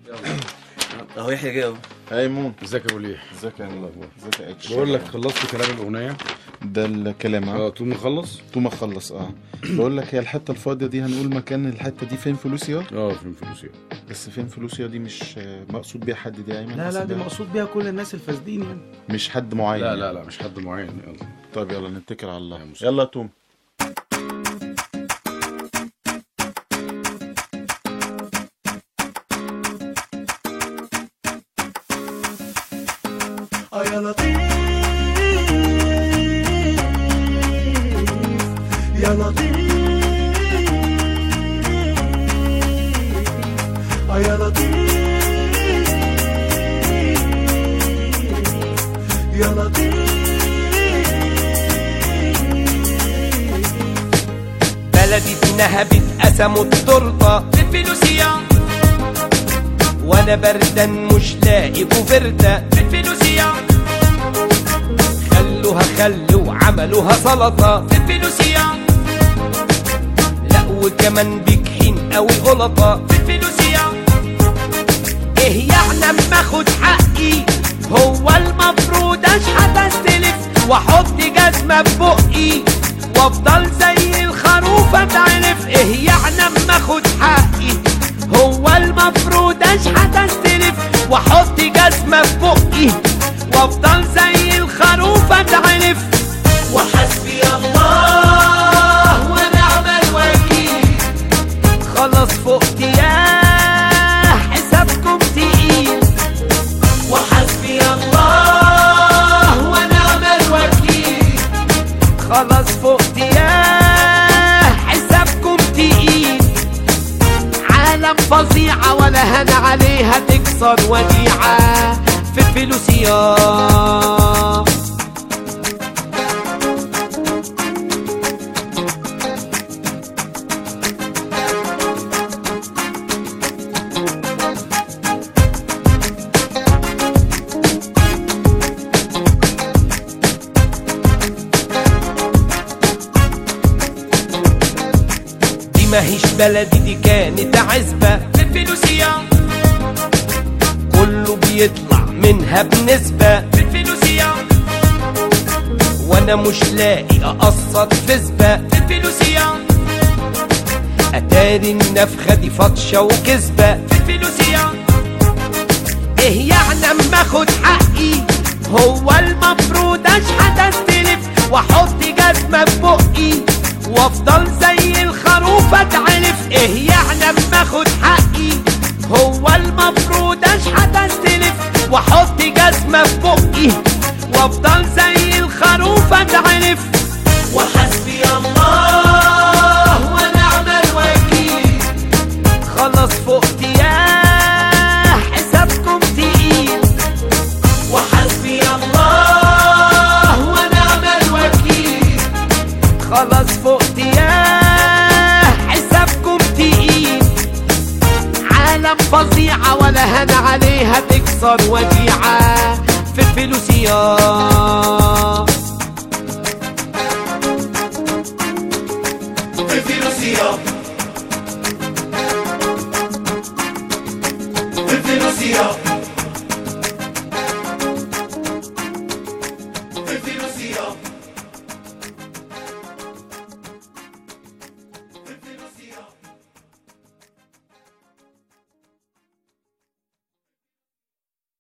اهو يحيى جه اهو ايمون ازيك يا ابو ليه ازيك يا الاخبار ازيك يا اتش بقول لك خلصت كلام الاغنيه ده الكلام ها اه تقوم نخلص تو ما خلص اه بقول لك هي الحته الفاضيه دي هنقول مكان الحته دي فين فلوسيا اه فين فلوسي بس فين فلوسيا دي مش آه، مقصود بيها حد دي يا ايمن لا لا قصد دي بيها- مقصود بيها كل الناس الفاسدين يعني مش حد معين لا يعني. لا لا مش حد معين يلا طيب يلا نتكل على يا الله مسلم. يلا يا توم اه يا لطيف يا لطيف اه يا لطيف يا لطيف بلدي اتنهبت قسموا التورته في الفلوسية وانا بردان مش لاقي كوفرتة في الفلوسية خلوها خلوا عملوها سلطة في الفلوسية لا وكمان بجحين قوي قلطة في الفلوسية ايه يعني اما اخد حقي هو المفروض اشحت استلف واحط جزمة في بقي وافضل زي الخروف اتعرف ايه يعني اما اخد حقي هو المفروض اشحت استلف واحط جزمة في بقي وافضل زي الخروف اتعرف وحسبي الله ونعم الوكيل خلاص فقت يا حسابكم تقيل وحسبي الله ونعم الوكيل خلاص فقت يا حسابكم تقيل عالم فظيعة ولا هنا عليها تكسر وديعة في الفلوسية دي ماهيش بلدي دي كانت عزبة في الفلوسية كله بيطلع منها بنسبة في الفلوسية وانا مش لاقي اقسط فزبة في الفلوسية اتاري النفخة دي فطشة وكذبة في الفلوسية ايه يعني اما اخد حقي هو المفروض اشحت استلف واحط جزمة في بقي وافضل زي الخروف اتعرف ايه يعني اما اخد حقي هو المفروض اشحت استلف واحط جزمة في بقي وافضل زي الخروف اتعرف وحسبي الله ونعم الوكيل خلاص فقت يا حسابكم تقيل وحسبي الله ونعم الوكيل خلاص فقت يا حسابكم تقيل عالم فظيعة ولا هنا عليها تكسر وديعة في الفلوسية في فلوسيا